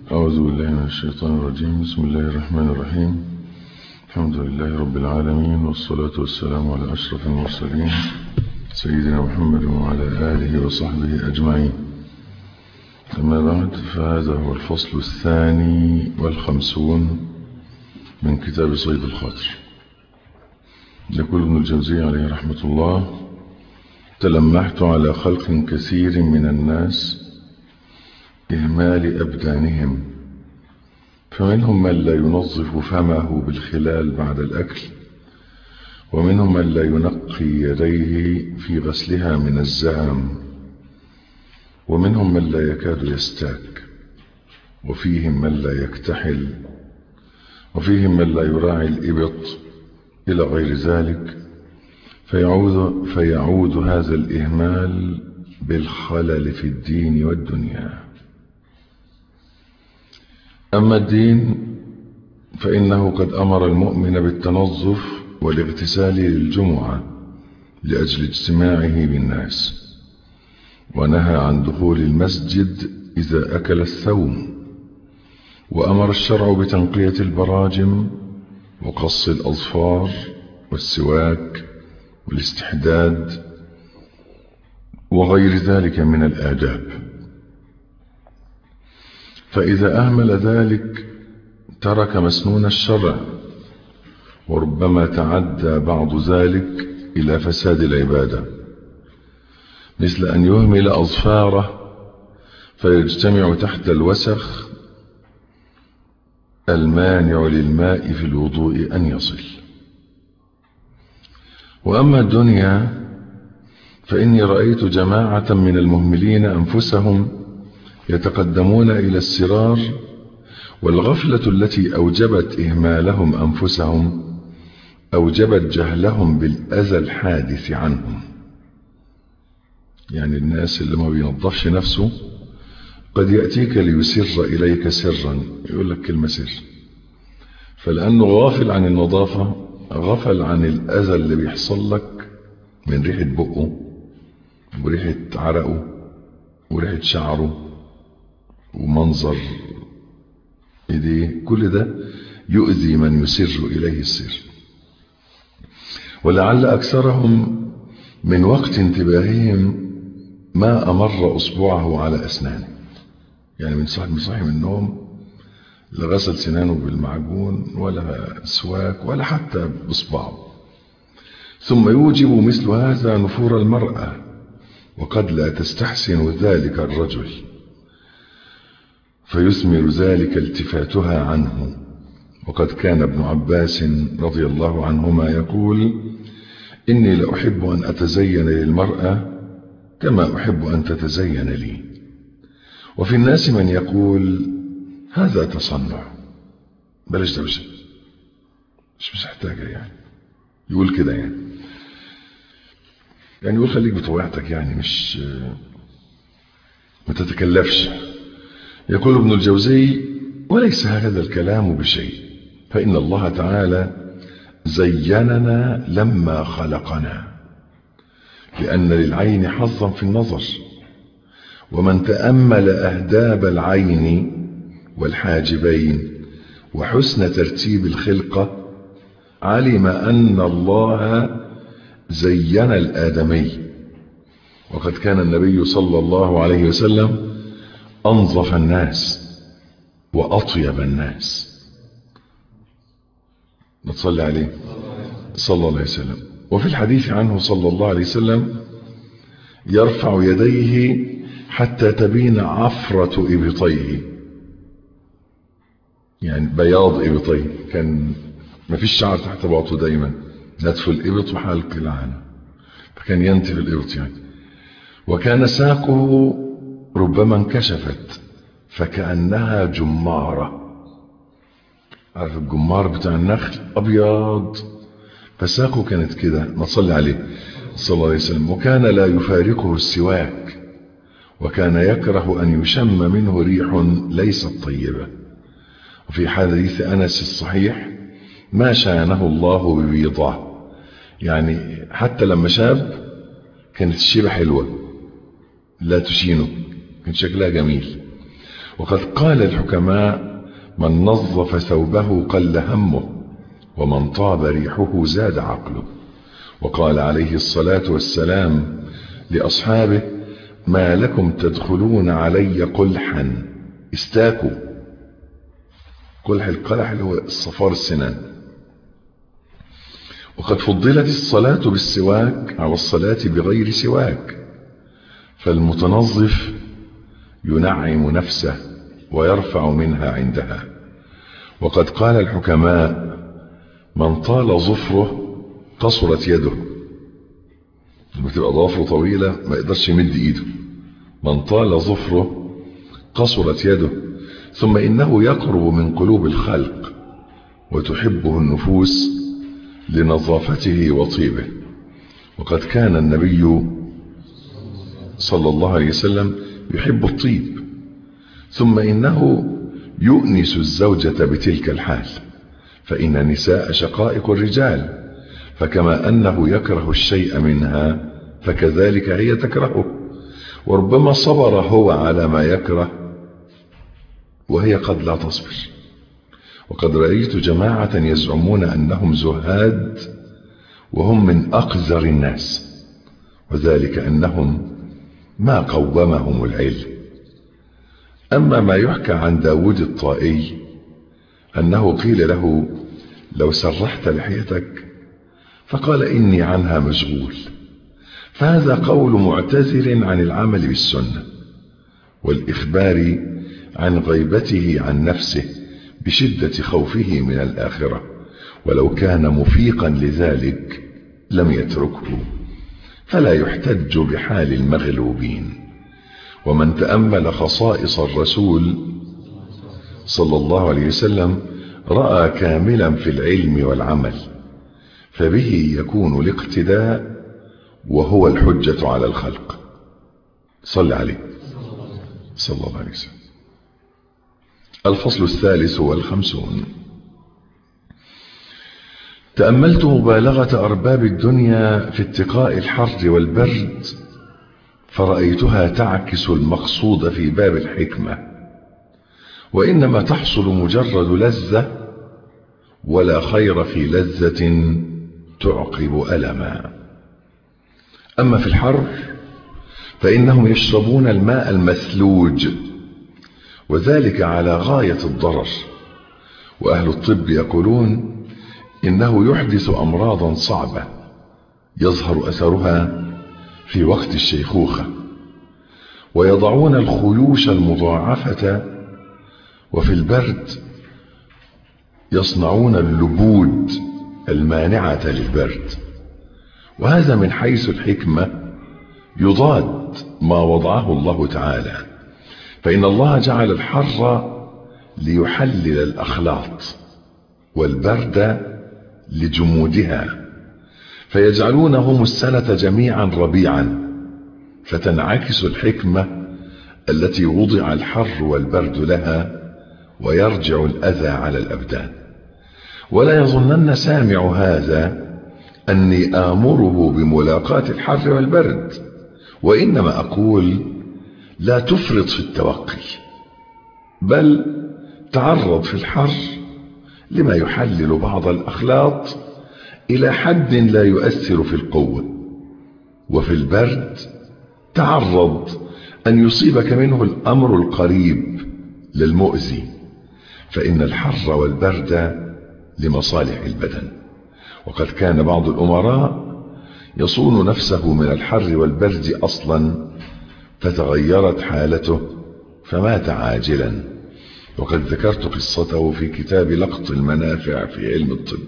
أعوذ بالله من الشيطان الرجيم بسم الله الرحمن الرحيم الحمد لله رب العالمين والصلاة والسلام على أشرف المرسلين سيدنا محمد وعلى آله وصحبه أجمعين أما بعد فهذا هو الفصل الثاني والخمسون من كتاب صيد الخاطر يقول ابن الجوزي عليه رحمة الله تلمحت على خلق كثير من الناس إهمال أبدانهم فمنهم من لا ينظف فمه بالخلال بعد الأكل ومنهم من لا ينقي يديه في غسلها من الزعم ومنهم من لا يكاد يستاك وفيهم من لا يكتحل وفيهم من لا يراعي الإبط إلى غير ذلك فيعود, فيعود هذا الإهمال بالخلل في الدين والدنيا أما الدين فإنه قد أمر المؤمن بالتنظف والاغتسال للجمعة لأجل اجتماعه بالناس ونهى عن دخول المسجد إذا أكل الثوم وأمر الشرع بتنقية البراجم وقص الأظفار والسواك والاستحداد وغير ذلك من الآداب فإذا أهمل ذلك ترك مسنون الشرع وربما تعدى بعض ذلك إلى فساد العبادة مثل أن يهمل أظفاره فيجتمع تحت الوسخ المانع للماء في الوضوء أن يصل وأما الدنيا فإني رأيت جماعة من المهملين أنفسهم يتقدمون إلى السرار والغفلة التي أوجبت إهمالهم أنفسهم أوجبت جهلهم بالأذى الحادث عنهم يعني الناس اللي ما بينظفش نفسه قد يأتيك ليسر إليك سرا يقول لك كلمة سر فلأنه غافل عن النظافة غفل عن الأذى اللي بيحصل لك من ريحة بقه وريحة عرقه وريحة شعره ومنظر ايديه كل ده يؤذي من يسر إليه السر ولعل أكثرهم من وقت انتباههم ما أمر أصبعه على أسنانه يعني من صاحب صاحي من النوم لا غسل سنانه بالمعجون ولا سواك ولا حتى بصبعه ثم يوجب مثل هذا نفور المرأة وقد لا تستحسن ذلك الرجل فيثمر ذلك التفاتها عنه وقد كان ابن عباس رضي الله عنهما يقول إني لأحب أن أتزين للمرأة كما أحب أن تتزين لي وفي الناس من يقول هذا تصنع بلاش ده مش مش محتاجة يعني يقول كده يعني يعني يقول خليك بطبيعتك يعني مش ما تتكلفش يقول ابن الجوزي وليس هذا الكلام بشيء فإن الله تعالى زيننا لما خلقنا لأن للعين حظا في النظر ومن تأمل أهداب العين والحاجبين وحسن ترتيب الخلقة علم أن الله زين الآدمي وقد كان النبي صلى الله عليه وسلم أنظف الناس وأطيب الناس نتصلي عليه صلى الله عليه وسلم وفي الحديث عنه صلى الله عليه وسلم يرفع يديه حتى تبين عفرة إبطيه يعني بياض إبطيه كان ما فيش شعر تحت باطه دايما نتف الإبط وحلق العانة فكان ينتف الإبط يعني وكان ساقه ربما انكشفت فكأنها جمارة عارف الجمار بتاع النخل أبيض فساقه كانت كده نصلي عليه صلى الله عليه وسلم وكان لا يفارقه السواك وكان يكره أن يشم منه ريح ليست طيبة وفي حديث أنس الصحيح ما شانه الله ببيضاه يعني حتى لما شاب كانت الشيبة حلوة لا تشينه كان شكلها جميل وقد قال الحكماء من نظف ثوبه قل همه ومن طاب ريحه زاد عقله وقال عليه الصلاة والسلام لأصحابه ما لكم تدخلون علي قلحا استاكوا قلح القلح اللي هو الصفار السنان وقد فضلت الصلاة بالسواك على الصلاة بغير سواك فالمتنظف ينعم نفسه ويرفع منها عندها وقد قال الحكماء من طال ظفره قصرت يده لما تبقى ضوافره طويلة ما يقدرش يمد ايده من طال ظفره قصرت يده ثم انه يقرب من قلوب الخلق وتحبه النفوس لنظافته وطيبه وقد كان النبي صلى الله عليه وسلم يحب الطيب ثم انه يؤنس الزوجة بتلك الحال فإن النساء شقائق الرجال فكما أنه يكره الشيء منها فكذلك هي تكرهه وربما صبر هو على ما يكره وهي قد لا تصبر وقد رأيت جماعة يزعمون أنهم زهاد وهم من أقذر الناس وذلك أنهم ما قومهم العلم أما ما يحكى عن داود الطائي أنه قيل له لو سرحت لحيتك فقال إني عنها مشغول فهذا قول معتذر عن العمل بالسنة والإخبار عن غيبته عن نفسه بشدة خوفه من الآخرة ولو كان مفيقا لذلك لم يتركه فلا يحتج بحال المغلوبين ومن تأمل خصائص الرسول صلى الله عليه وسلم رأى كاملا في العلم والعمل فبه يكون الاقتداء وهو الحجة على الخلق صل عليه صلى الله عليه وسلم الفصل الثالث والخمسون تأملت مبالغة أرباب الدنيا في اتقاء الحر والبرد فرأيتها تعكس المقصود في باب الحكمة وإنما تحصل مجرد لذة ولا خير في لذة تعقب ألما أما في الحر فإنهم يشربون الماء المثلوج وذلك على غاية الضرر وأهل الطب يقولون إنه يحدث أمراضا صعبة يظهر أثرها في وقت الشيخوخة ويضعون الخيوش المضاعفة وفي البرد يصنعون اللبود المانعة للبرد وهذا من حيث الحكمة يضاد ما وضعه الله تعالى فإن الله جعل الحر ليحلل الأخلاط والبرد لجمودها فيجعلونهم السنة جميعا ربيعا فتنعكس الحكمة التي وضع الحر والبرد لها ويرجع الأذى على الأبدان ولا يظنن سامع هذا أني آمره بملاقاة الحر والبرد وإنما أقول لا تفرط في التوقي بل تعرض في الحر لما يحلل بعض الأخلاط إلى حد لا يؤثر في القوة وفي البرد تعرض أن يصيبك منه الأمر القريب للمؤذي فإن الحر والبرد لمصالح البدن وقد كان بعض الأمراء يصون نفسه من الحر والبرد أصلا فتغيرت حالته فمات عاجلا وقد ذكرت قصته في كتاب لقط المنافع في علم الطب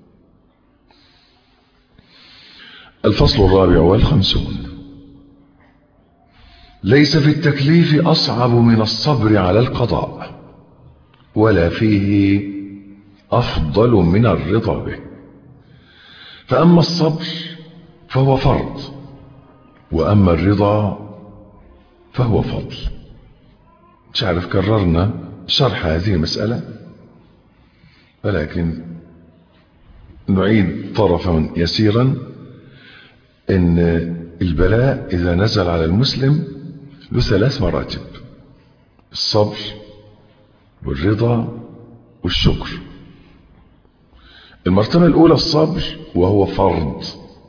الفصل الرابع والخمسون ليس في التكليف أصعب من الصبر على القضاء ولا فيه أفضل من الرضا به فأما الصبر فهو فرض وأما الرضا فهو فضل مش عارف كررنا شرح هذه المسألة ولكن نعيد طرفا يسيرا ان البلاء اذا نزل على المسلم له ثلاث مراتب الصبر والرضا والشكر المرتبة الأولى الصبر وهو فرض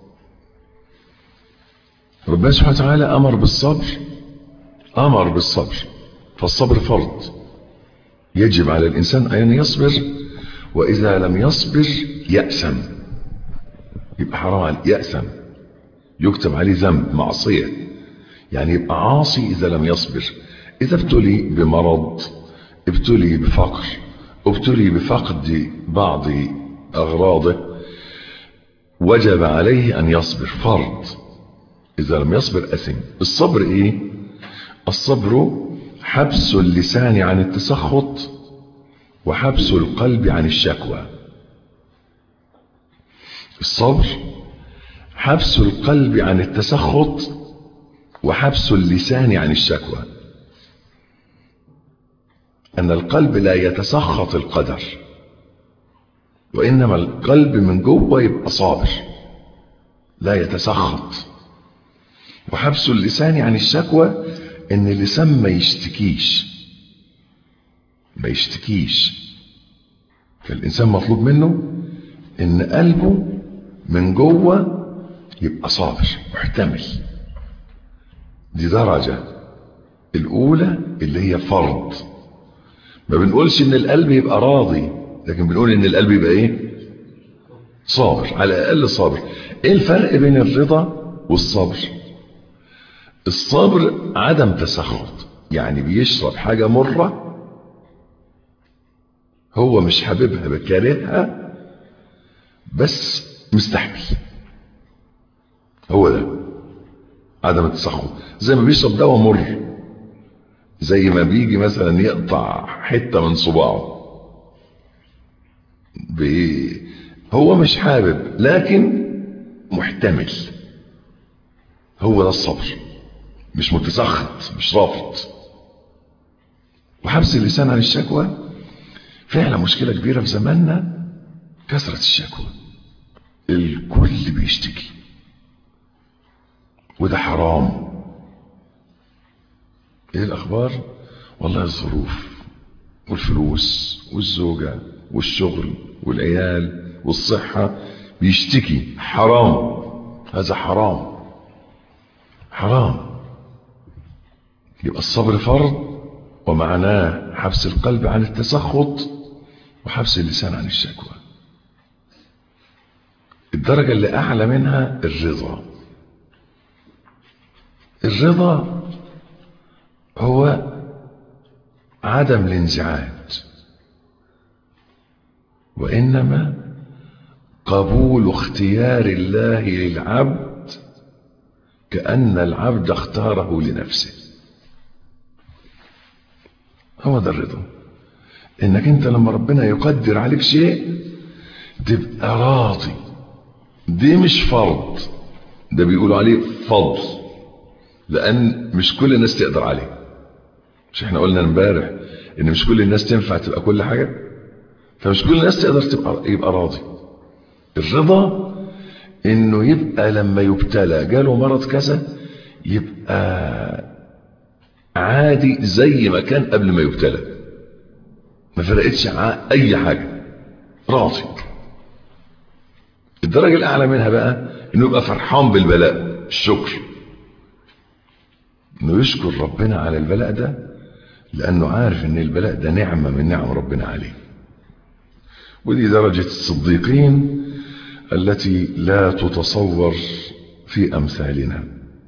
ربنا سبحانه وتعالى أمر بالصبر أمر بالصبر فالصبر فرض يجب على الإنسان أن يصبر وإذا لم يصبر يأسم يبقى حرام عليه يأسم يكتب عليه ذنب معصية يعني يبقى عاصي إذا لم يصبر إذا ابتلي بمرض ابتلي بفقر ابتلي بفقد بعض أغراضه وجب عليه أن يصبر فرض إذا لم يصبر أثم الصبر إيه الصبر حبس اللسان عن التسخط وحبس القلب عن الشكوى الصبر حبس القلب عن التسخط وحبس اللسان عن الشكوى أن القلب لا يتسخط القدر وإنما القلب من جوه يبقى صابر لا يتسخط وحبس اللسان عن الشكوى ان اللسان ما يشتكيش ما يشتكيش فالإنسان مطلوب منه ان قلبه من جوه يبقى صابر محتمل دي درجة الأولى اللي هي فرض ما بنقولش ان القلب يبقى راضي لكن بنقول ان القلب يبقى ايه صابر على الأقل صابر ايه الفرق بين الرضا والصبر الصبر عدم تسخط يعني بيشرب حاجة مرة هو مش حاببها بكارهها بس مستحمل هو ده عدم التسخط زي ما بيشرب دواء مر زي ما بيجي مثلا يقطع حتة من صباعه بي هو مش حابب لكن محتمل هو ده الصبر مش متسخط مش رافض وحبس اللسان عن الشكوى فعلا مشكلة كبيرة في زماننا كثرة الشكوى الكل بيشتكي وده حرام ايه الاخبار والله الظروف والفلوس والزوجة والشغل والعيال والصحة بيشتكي حرام هذا حرام حرام يبقى الصبر فرض ومعناه حبس القلب عن التسخط وحبس اللسان عن الشكوى الدرجة اللي أعلى منها الرضا الرضا هو عدم الانزعاج وإنما قبول اختيار الله للعبد كأن العبد اختاره لنفسه هو ده الرضا انك انت لما ربنا يقدر عليك شيء تبقى راضي دي مش فرض ده بيقولوا عليه فضل لان مش كل الناس تقدر عليه مش احنا قلنا امبارح ان مش كل الناس تنفع تبقى كل حاجة فمش كل الناس تقدر تبقى يبقى راضي الرضا انه يبقى لما يبتلى جاله مرض كذا يبقى عادي زي ما كان قبل ما يبتلى ما فرقتش اي حاجة راضي الدرجة الاعلى منها بقى انه يبقى فرحان بالبلاء الشكر انه يشكر ربنا على البلاء ده لانه عارف ان البلاء ده نعمة من نعم ربنا عليه ودي درجة الصديقين التي لا تتصور في امثالنا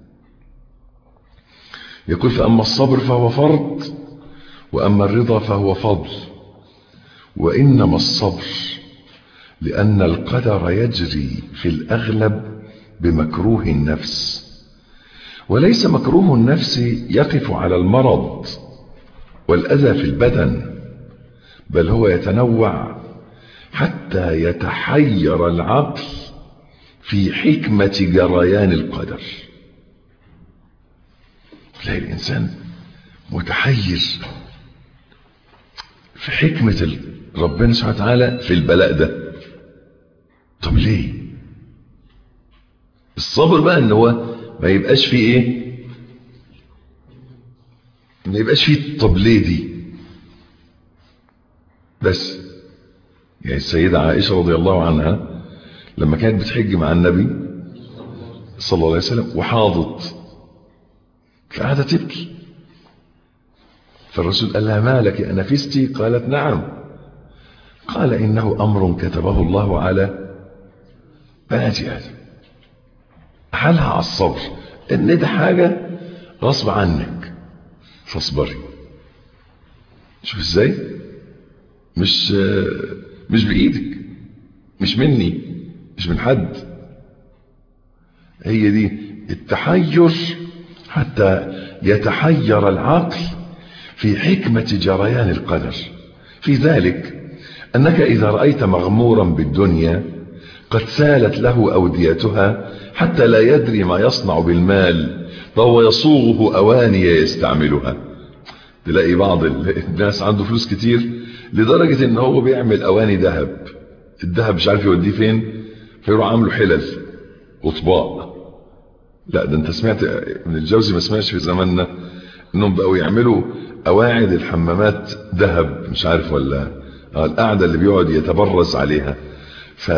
يقول فأما الصبر فهو فرض وأما الرضا فهو فضل وإنما الصبر لأن القدر يجري في الأغلب بمكروه النفس وليس مكروه النفس يقف على المرض والأذى في البدن بل هو يتنوع حتى يتحير العقل في حكمة جريان القدر تلاقي الإنسان متحير في حكمة ربنا سبحانه وتعالى في البلاء ده طب ليه الصبر بقى ان هو ما يبقاش فيه ايه ما يبقاش فيه طب ليه دي بس يعني السيدة عائشة رضي الله عنها لما كانت بتحج مع النبي صلى الله عليه وسلم وحاضت فقعدت تبكي فالرسول قال لها ما لك أنفستي قالت نعم قال إنه أمر كتبه الله على بنات آدم حالها على الصبر إن ده حاجة غصب عنك فاصبري شوف ازاي مش مش بإيدك مش مني مش من حد هي دي التحير حتى يتحير العقل في حكمة جريان القدر في ذلك أنك إذا رأيت مغمورا بالدنيا قد سالت له أوديتها حتى لا يدري ما يصنع بالمال فهو يصوغه أواني يستعملها تلاقي بعض الناس عنده فلوس كتير لدرجة ان هو بيعمل أواني ذهب الذهب مش عارف يوديه فين فيروح عامله حلل وطباق لا ده انت سمعت من الجوزي ما سمعش في زماننا انهم بقوا يعملوا قواعد الحمامات ذهب مش عارف ولا آه القعدة اللي بيقعد يتبرز عليها ف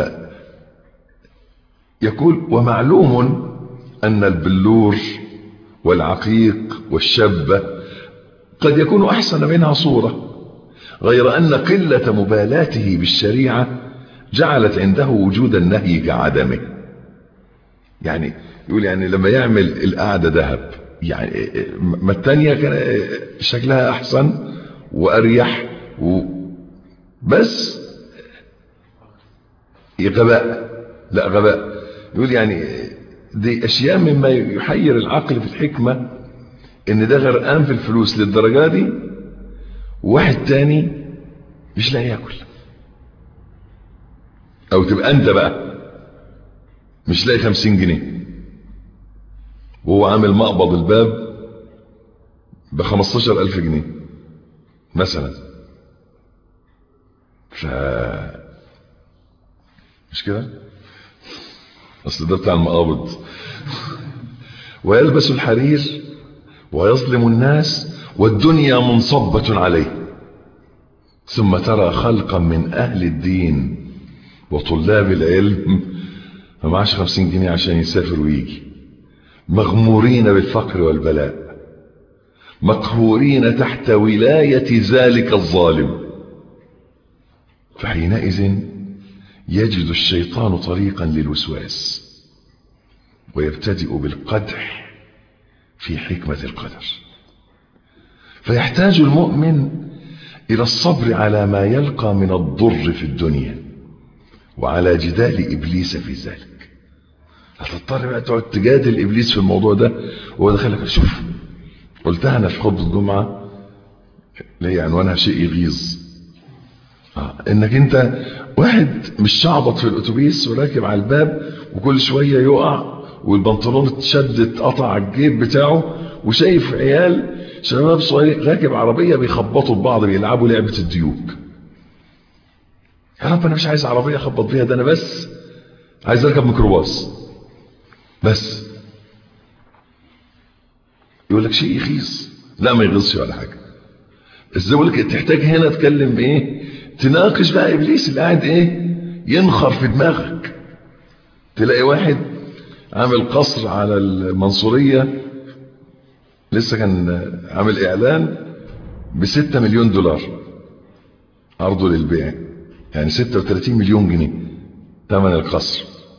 يقول ومعلوم أن البلور والعقيق والشبة قد يكون أحسن منها صورة غير أن قلة مبالاته بالشريعة جعلت عنده وجود النهي كعدمه يعني يقول يعني لما يعمل القعدة ذهب يعني ما التانية كان شكلها أحسن وأريح و بس غباء لا غباء يقول يعني دي أشياء مما يحير العقل في الحكمة إن ده غرقان في الفلوس للدرجة دي وواحد تاني مش لاقي ياكل أو تبقى أنت بقى مش لاقي خمسين جنيه وهو عامل مقبض الباب بخمستاشر ألف جنيه مثلا ف مش كده اصل ده بتاع المقابض ويلبس الحرير ويظلم الناس والدنيا منصبة عليه ثم ترى خلقا من أهل الدين وطلاب العلم ما معاش خمسين جنيه عشان يسافر ويجي مغمورين بالفقر والبلاء مقهورين تحت ولاية ذلك الظالم فحينئذ يجد الشيطان طريقا للوسواس ويبتدئ بالقدح في حكمة القدر فيحتاج المؤمن إلى الصبر على ما يلقى من الضر في الدنيا وعلى جدال إبليس في ذلك هتضطر بقى تقعد تجادل إبليس في الموضوع ده وهو دخلك شوف قلتها أنا في خطبة الجمعة اللي هي عنوانها شيء يغيظ آه. انك انت واحد مش شعبط في الاتوبيس وراكب على الباب وكل شوية يقع والبنطلون اتشد اتقطع على الجيب بتاعه وشايف عيال شباب صغير راكب عربية بيخبطوا ببعض بيلعبوا لعبة الديوك يا رب انا مش عايز عربية اخبط فيها ده انا بس عايز اركب ميكروباص بس يقول لك شيء يغيظ لا ما يغيظش ولا حاجة بس بقول لك تحتاج هنا تكلم بايه تناقش بقى ابليس اللي قاعد ايه ينخر في دماغك تلاقي واحد عامل قصر على المنصورية لسه كان عامل اعلان بستة مليون دولار عرضه للبيع يعني ستة وثلاثين مليون جنيه ثمن القصر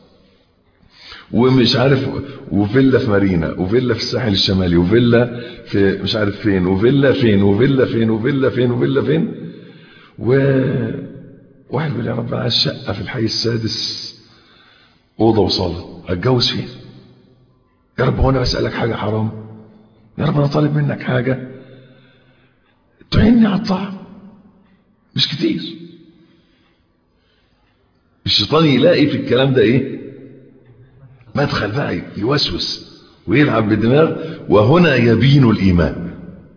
ومش عارف وفيلا في مارينا وفيلا في الساحل الشمالي وفيلا في مش عارف فين وفيلا فين وفيلا فين وفيلا فين وفيلا فين و واحد يقول يا رب انا عايز شقه في الحي السادس اوضه وصاله اتجوز فيها يا رب هو انا بسالك حاجه حرام يا رب انا طالب منك حاجه تعيني على الطاعه مش كتير الشيطان يلاقي في الكلام ده ايه مدخل بقى يوسوس ويلعب بالدماغ وهنا يبين الايمان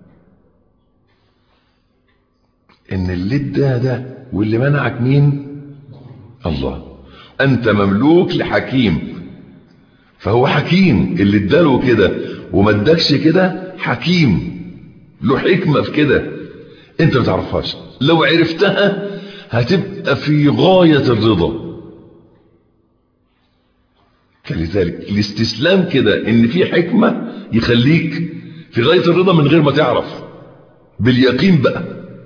ان اللي ده ده واللي منعك مين الله انت مملوك لحكيم فهو حكيم اللي اداله كده وما ادكش كده حكيم له حكمة في كده انت ما تعرفهاش لو عرفتها هتبقى في غاية الرضا فلذلك الاستسلام كده ان في حكمة يخليك في غاية الرضا من غير ما تعرف باليقين بقى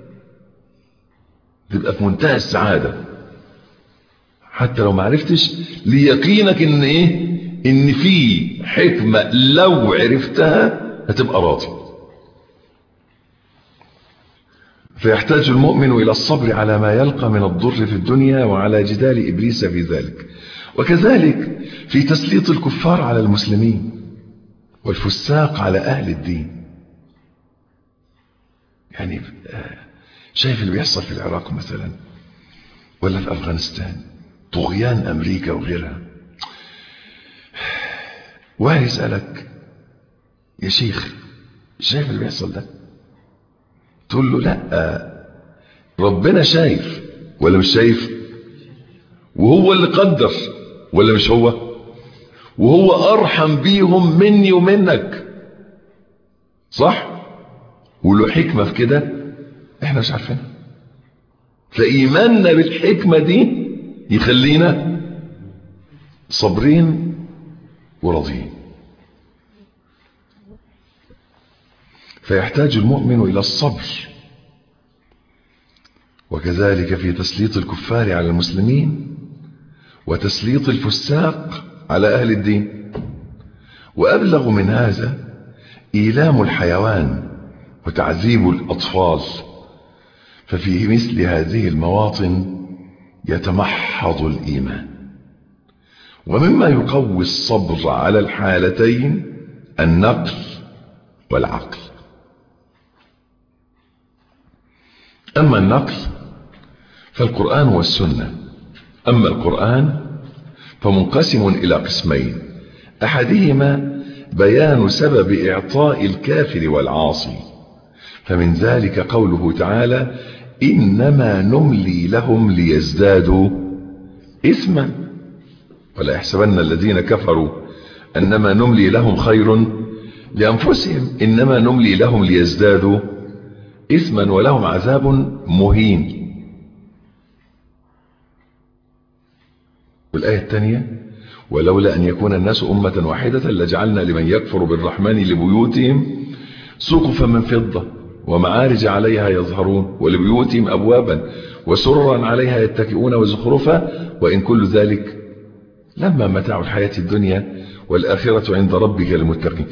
تبقى في منتهى السعادة حتى لو ما عرفتش ليقينك ان ايه ان في حكمة لو عرفتها هتبقى راضي فيحتاج المؤمن الى الصبر على ما يلقى من الضر في الدنيا وعلى جدال ابليس في ذلك وكذلك في تسليط الكفار على المسلمين والفساق على اهل الدين يعني شايف اللي بيحصل في العراق مثلا ولا في افغانستان طغيان امريكا وغيرها واحد يسالك يا شيخ شايف اللي بيحصل ده تقول له لا ربنا شايف ولا مش شايف وهو اللي قدر ولا مش هو وهو ارحم بيهم مني ومنك صح وله حكمة في كده احنا مش عارفينها فايماننا بالحكمة دي يخلينا صابرين وراضيين فيحتاج المؤمن إلى الصبر وكذلك في تسليط الكفار على المسلمين وتسليط الفساق على أهل الدين وأبلغ من هذا إيلام الحيوان وتعذيب الأطفال ففي مثل هذه المواطن يتمحض الإيمان ومما يقوي الصبر على الحالتين النقل والعقل أما النقل فالقرآن والسنة أما القرآن فمنقسم إلى قسمين أحدهما بيان سبب إعطاء الكافر والعاصي فمن ذلك قوله تعالى إنما نملي لهم ليزدادوا إثما ولا يحسبن الذين كفروا أنما نملي لهم خير لأنفسهم إنما نملي لهم ليزدادوا إثما ولهم عذاب مهين والآية الثانية ولولا أن يكون الناس أمة واحدة لجعلنا لمن يكفر بالرحمن لبيوتهم سقفا من فضة ومعارج عليها يظهرون ولبيوتهم أبوابا وسررا عليها يتكئون وزخرفا وإن كل ذلك لما متاع الحياة الدنيا والآخرة عند ربك للمتقين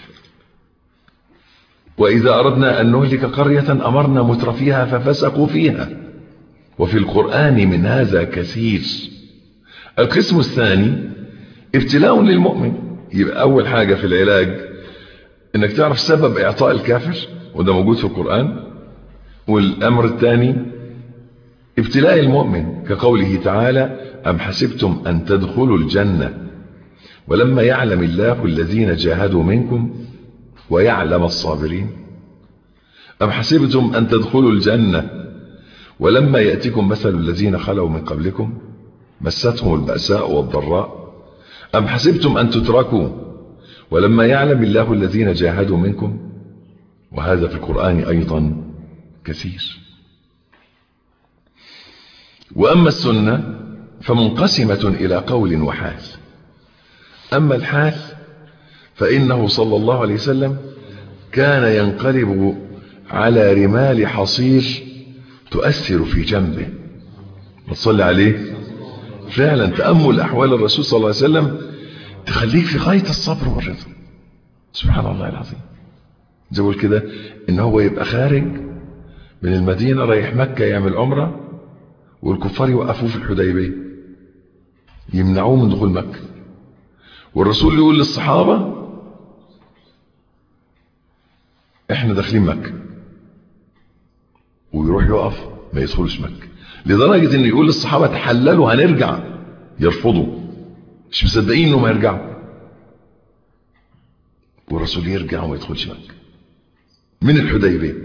وإذا أردنا أن نهلك قرية أمرنا مترفيها ففسقوا فيها وفي القرآن من هذا كثير القسم الثاني ابتلاء للمؤمن يبقى أول حاجة في العلاج انك تعرف سبب اعطاء الكافر وده موجود في القرآن والامر الثاني ابتلاء المؤمن كقوله تعالى ام حسبتم ان تدخلوا الجنة ولما يعلم الله الذين جاهدوا منكم ويعلم الصابرين ام حسبتم ان تدخلوا الجنة ولما يأتكم مثل الذين خلوا من قبلكم مستهم البأساء والضراء أم حسبتم أن تتركوا ولما يعلم الله الذين جاهدوا منكم وهذا في القرآن أيضا كثير وأما السنة فمنقسمة إلى قول وحال أما الحال فإنه صلى الله عليه وسلم كان ينقلب على رمال حصير تؤثر في جنبه نصلي عليه فعلا تأمل أحوال الرسول صلى الله عليه وسلم تخليك في غاية الصبر والرضا سبحان الله العظيم زي بقول كده ان هو يبقى خارج من المدينة رايح مكة يعمل عمرة والكفار يوقفوه في الحديبية يمنعوه من دخول مكة والرسول يقول للصحابة احنا داخلين مكة ويروح يقف ما يدخلش مكة لدرجة انه يقول للصحابة تحللوا هنرجع يرفضوا مش مصدقين انهم هيرجعوا والرسول يرجع وما يدخلش مكة من الحديبية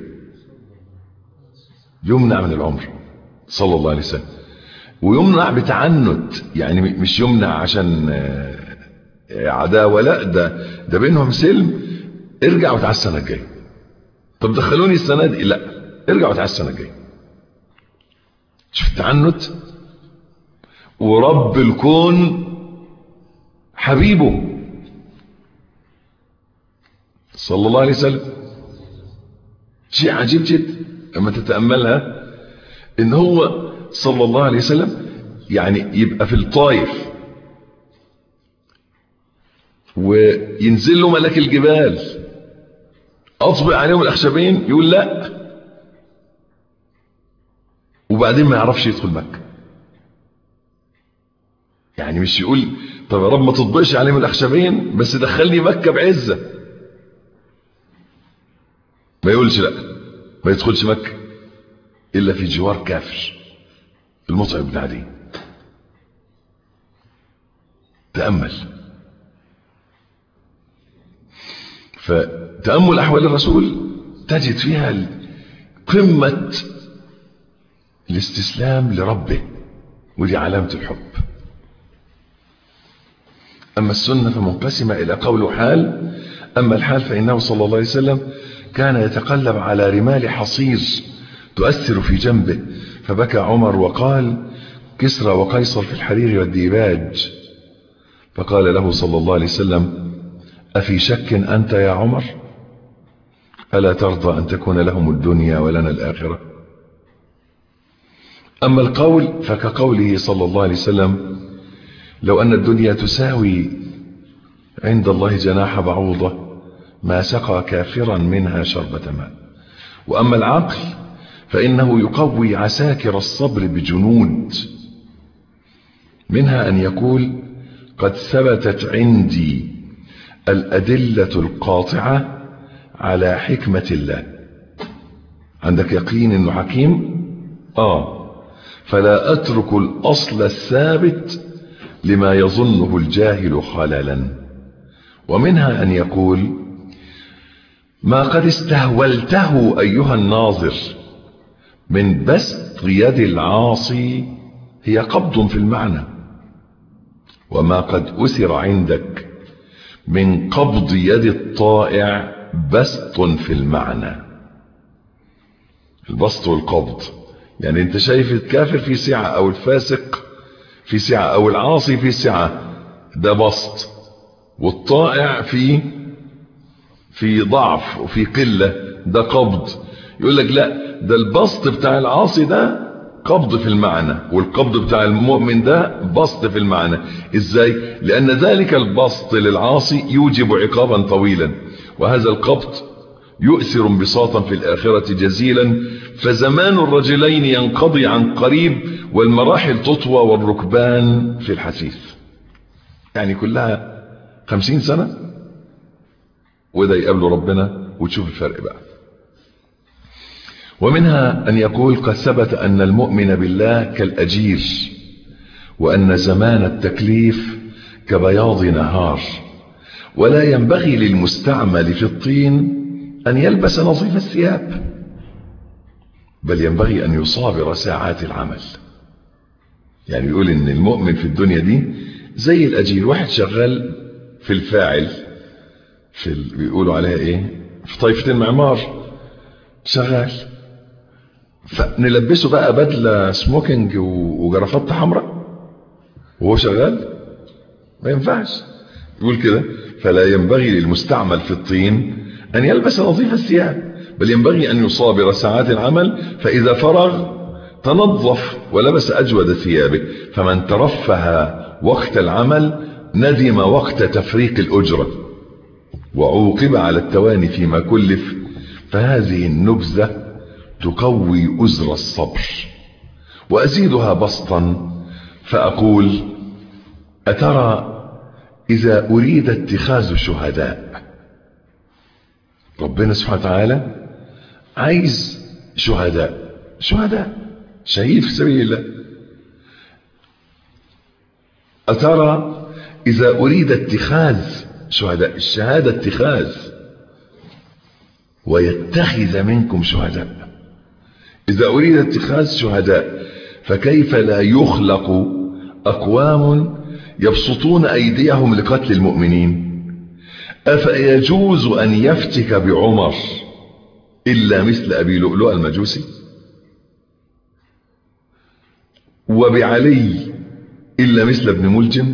يمنع من العمر صلى الله عليه وسلم ويمنع بتعنت يعني مش يمنع عشان عداوة لا ده ده بينهم سلم ارجع وتعال السنة الجاية طب دخلوني السنة دي لا ارجع وتعال السنة الجاية شوف التعنت ورب الكون حبيبه صلى الله عليه وسلم شيء عجيب جدا لما تتأملها ان هو صلى الله عليه وسلم يعني يبقى في الطائف وينزل له ملك الجبال اطبق عليهم الاخشبين يقول لا وبعدين ما يعرفش يدخل مكة يعني مش يقول طب يا رب ما تطبقش عليهم الاخشبين بس دخلني مكة بعزة ما يقولش لا ما يدخلش مكة الا في جوار كافر المطعم بن عدي تأمل فتأمل أحوال الرسول تجد فيها قمة الاستسلام لربه ودي علامة الحب أما السنة فمنقسمة إلى قول وحال أما الحال فإنه صلى الله عليه وسلم كان يتقلب على رمال حصير تؤثر في جنبه فبكى عمر وقال كسرى وقيصر في الحرير والديباج فقال له صلى الله عليه وسلم أفي شك أنت يا عمر ألا ترضى أن تكون لهم الدنيا ولنا الآخرة أما القول فكقوله صلى الله عليه وسلم لو أن الدنيا تساوي عند الله جناح بعوضة ما سقى كافرا منها شربة ماء وأما العقل فإنه يقوي عساكر الصبر بجنود منها أن يقول قد ثبتت عندي الأدلة القاطعة على حكمة الله عندك يقين أنه حكيم آه فلا أترك الأصل الثابت لما يظنه الجاهل خللا ومنها أن يقول ما قد استهولته أيها الناظر من بسط يد العاصي هي قبض في المعنى وما قد أسر عندك من قبض يد الطائع بسط في المعنى البسط والقبض يعني انت شايف الكافر في سعة او الفاسق في سعة او العاصي في سعة ده بسط والطائع في في ضعف وفي قلة ده قبض يقول لك لا ده البسط بتاع العاصي ده قبض في المعنى والقبض بتاع المؤمن ده بسط في المعنى ازاي لان ذلك البسط للعاصي يوجب عقابا طويلا وهذا القبض يؤثر انبساطا في الآخرة جزيلا فزمان الرجلين ينقضي عن قريب والمراحل تطوى والركبان في الحثيث يعني كلها خمسين سنة وده يقابلوا ربنا وتشوف الفرق بقى ومنها أن يقول قد ثبت أن المؤمن بالله كالأجير وأن زمان التكليف كبياض نهار ولا ينبغي للمستعمل في الطين أن يلبس نظيف الثياب بل ينبغي أن يصابر ساعات العمل يعني يقول إن المؤمن في الدنيا دي زي الأجير واحد شغال في الفاعل في ال... بيقولوا عليها إيه في طائفة المعمار شغال فنلبسه بقى بدلة سموكينج وجرافطة حمراء وهو شغال ما ينفعش يقول كده فلا ينبغي للمستعمل في الطين أن يلبس نظيف الثياب بل ينبغي أن يصابر ساعات العمل فإذا فرغ تنظف ولبس أجود ثيابه فمن ترفه وقت العمل ندم وقت تفريق الأجرة وعوقب على التواني فيما كلف فهذه النبذة تقوي أزر الصبر وأزيدها بسطا فأقول أترى إذا أريد اتخاذ شهداء ربنا سبحانه وتعالى عايز شهداء شهداء شهيد في سبيل الله أترى إذا أريد اتخاذ شهداء الشهادة اتخاذ ويتخذ منكم شهداء إذا أريد اتخاذ شهداء فكيف لا يخلق أقوام يبسطون أيديهم لقتل المؤمنين أفيجوز أن يفتك بعمر إلا مثل أبي لؤلؤ المجوسي وبعلي إلا مثل ابن ملجم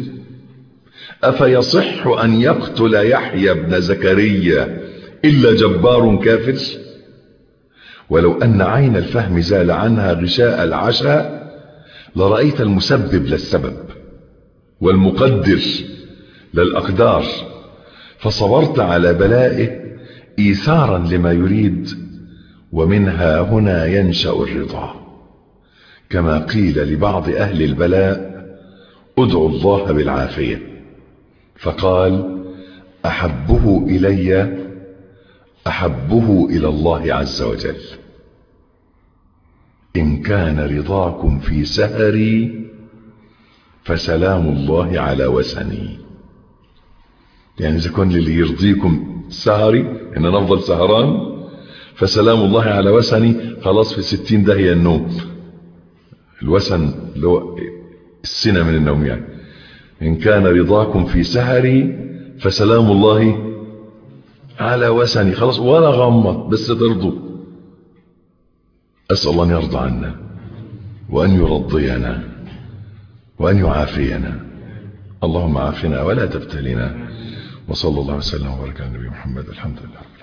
أفيصح أن يقتل يحيى بن زكريا إلا جبار كافر ولو أن عين الفهم زال عنها غشاء العشاء لرأيت المسبب للسبب والمقدر للأقدار فصبرت على بلائه إيثارا لما يريد ومنها هنا ينشأ الرضا كما قيل لبعض أهل البلاء ادعوا الله بالعافية فقال أحبه إلي أحبه إلى الله عز وجل إن كان رضاكم في سهري فسلام الله على وسني يعني إذا كان اللي يرضيكم سهري إن أنا أفضل سهران فسلام الله على وسني خلاص في ستين ده هي النوم الوسن اللي هو السنة من النوم يعني إن كان رضاكم في سهري فسلام الله على وسني خلاص ولا غمض بس ترضوا أسأل الله أن يرضى عنا وأن يرضينا وأن يعافينا اللهم عافنا ولا تبتلنا وصلى الله وسلم وبارك على النبي محمد الحمد لله